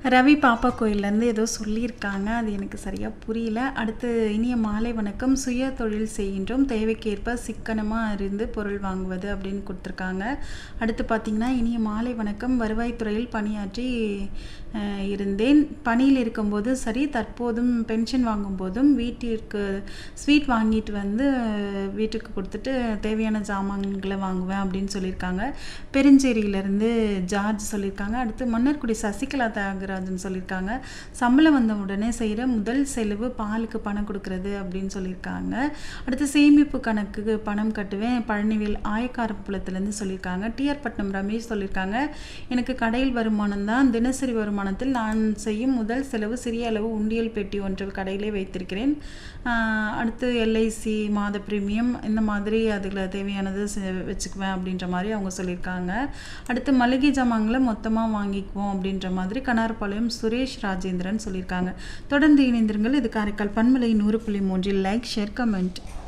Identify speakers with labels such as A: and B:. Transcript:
A: ரவி பாப்பா கோயில்லேருந்து ஏதோ சொல்லியிருக்காங்க அது எனக்கு சரியாக புரியல அடுத்து இனிய மாலை வணக்கம் சுய தொழில் செய்கின்றோம் தேவைக்கேற்ப சிக்கனமாக இருந்து பொருள் வாங்குவது அப்படின்னு கொடுத்துருக்காங்க அடுத்து பார்த்திங்கன்னா இனிய மாலை வணக்கம் வருவாய்த்துறையில் பணியாற்றி அஹ், இருந்தேன் பணியில் இருக்கும்போது சரி தற்போதும் பென்ஷன் வாங்கும்போதும் வீட்டிற்கு ஸ்வீட் வாங்கிட்டு வந்து அஹ், வீட்டுக்கு கொடுத்துட்டு தேவையான ஜாமான்களை வாங்குவேன் அப்படின்னு சொல்லியிருக்காங்க பெருஞ்சேரியிலேருந்து ஜார்ஜ் சொல்லியிருக்காங்க அடுத்து மன்னர்குடி சசிகலா தியாகராஜன் சொல்லியிருக்காங்க சம்பளம் வந்த உடனே செய்கிற முதல் செலவு பாலுக்கு பணம் கொடுக்கறது அப்படின்னு சொல்லியிருக்காங்க அடுத்து சேமிப்பு கணக்குக்கு பணம் கட்டுவேன் பழனிவேல் ஆயக்காரப்புலத்துலேருந்து சொல்லியிருக்காங்க டிஆர் பட்னம் ரமேஷ் சொல்லியிருக்காங்க எனக்கு கடையில் வருமானம் தான் தினசரி வருமானத்தில் நான் செய்யும் முதல் செலவு சிறிய அளவு உண்டியல் பெட்டி ஒன்று கடையிலே வைத்திருக்கிறேன் ஆஹ் அடுத்து எல்ஐசி மாத பிரீமியம் இந்த மாதிரி அதில் தேவையானது செ- வச்சுக்குவேன் அப்படின்ற மாதிரி அவங்க சொல்லியிருக்காங்க அடுத்து மளிகை ஜாமான்களை மொத்தமாக வாங்கிக்குவோம் அப்படின்ற மாதிரி கனார்பாளையம் சுரேஷ் ராஜேந்திரன் சொல்லியிருக்காங்க தொடர்ந்து இணைந்திருங்கள் இது காரைக்கால் பன்மலை நூறு புள்ளி மூன்றில் லைக் ஷேர் கமெண்ட்